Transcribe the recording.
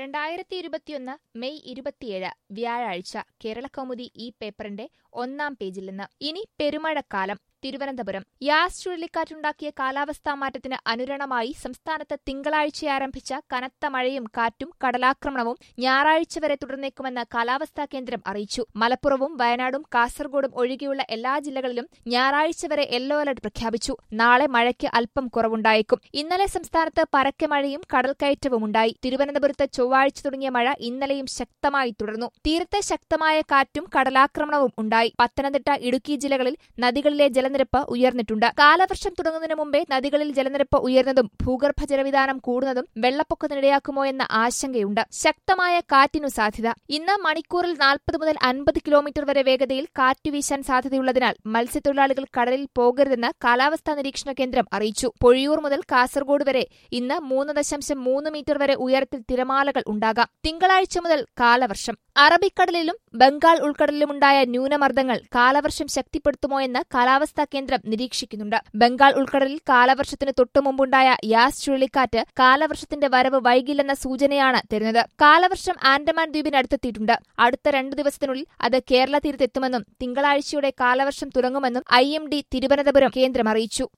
രണ്ടായിരത്തി ഇരുപത്തിയൊന്ന് മെയ് ഇരുപത്തിയേഴ് വ്യാഴാഴ്ച കേരളകൗമുദി ഈ പേപ്പറിന്റെ ഒന്നാം പേജിൽ നിന്ന് ഇനി പെരുമഴക്കാലം തിരുവനന്തപുരം യാസ് ചുഴലിക്കാറ്റുണ്ടാക്കിയ കാലാവസ്ഥാ മാറ്റത്തിന് അനുരണമായി സംസ്ഥാനത്ത് തിങ്കളാഴ്ച ആരംഭിച്ച കനത്ത മഴയും കാറ്റും കടലാക്രമണവും ഞായറാഴ്ച വരെ തുടർന്നേക്കുമെന്ന് കാലാവസ്ഥാ കേന്ദ്രം അറിയിച്ചു മലപ്പുറവും വയനാടും കാസർഗോഡും ഒഴികെയുള്ള എല്ലാ ജില്ലകളിലും ഞായറാഴ്ച വരെ യെല്ലോ അലർട്ട് പ്രഖ്യാപിച്ചു നാളെ മഴയ്ക്ക് അല്പം കുറവുണ്ടായേക്കും ഇന്നലെ സംസ്ഥാനത്ത് പരക്കെ മഴയും കടൽക്കയറ്റവും ഉണ്ടായി തിരുവനന്തപുരത്ത് ചൊവ്വാഴ്ച തുടങ്ങിയ മഴ ഇന്നലെയും ശക്തമായി തുടർന്നു തീരത്ത് ശക്തമായ കാറ്റും കടലാക്രമണവും ഉണ്ടായി പത്തനംതിട്ട ഇടുക്കി ജില്ലകളിൽ നദികളിലെ ജലനിരപ്പ് ഉയർന്നിട്ടുണ്ട് കാലവർഷം തുടങ്ങുന്നതിന് മുമ്പേ നദികളിൽ ജലനിരപ്പ് ഉയർന്നതും ഭൂഗർഭ ജലവിധാനം കൂടുന്നതും വെള്ളപ്പൊക്കത്തിനിടയാക്കുമോ എന്ന ആശങ്കയുണ്ട് ശക്തമായ കാറ്റിനു സാധ്യത ഇന്ന് മണിക്കൂറിൽ നാൽപ്പത് മുതൽ അൻപത് കിലോമീറ്റർ വരെ വേഗതയിൽ കാറ്റ് വീശാൻ സാധ്യതയുള്ളതിനാൽ മത്സ്യത്തൊഴിലാളികൾ കടലിൽ പോകരുതെന്ന് കാലാവസ്ഥാ നിരീക്ഷണ കേന്ദ്രം അറിയിച്ചു പൊഴിയൂർ മുതൽ കാസർഗോഡ് വരെ ഇന്ന് മൂന്ന് ദശാംശം മൂന്ന് മീറ്റർ വരെ ഉയരത്തിൽ തിരമാലകൾ ഉണ്ടാകാം തിങ്കളാഴ്ച മുതൽ കാലവർഷം അറബിക്കടലിലും ബംഗാൾ ഉൾക്കടലിലുമുണ്ടായ ന്യൂനമർദ്ദങ്ങൾ കാലവർഷം ശക്തിപ്പെടുത്തുമോ എന്ന് കാലാവസ്ഥാ കേന്ദ്രം നിരീക്ഷിക്കുന്നുണ്ട് ബംഗാൾ ഉൾക്കടലിൽ കാലവർഷത്തിന് തൊട്ടുമുമ്പുണ്ടായ യാസ് ചുഴലിക്കാറ്റ് കാലവർഷത്തിന്റെ വരവ് വൈകില്ലെന്ന സൂചനയാണ് തരുന്നത് കാലവർഷം ആൻഡമാൻ ദ്വീപിനടുത്തെത്തിയിട്ടുണ്ട് അടുത്ത രണ്ടു ദിവസത്തിനുള്ളിൽ അത് കേരള തീരത്തെത്തുമെന്നും തിങ്കളാഴ്ചയോടെ കാലവർഷം തുടങ്ങുമെന്നും ഐ തിരുവനന്തപുരം കേന്ദ്രം അറിയിച്ചു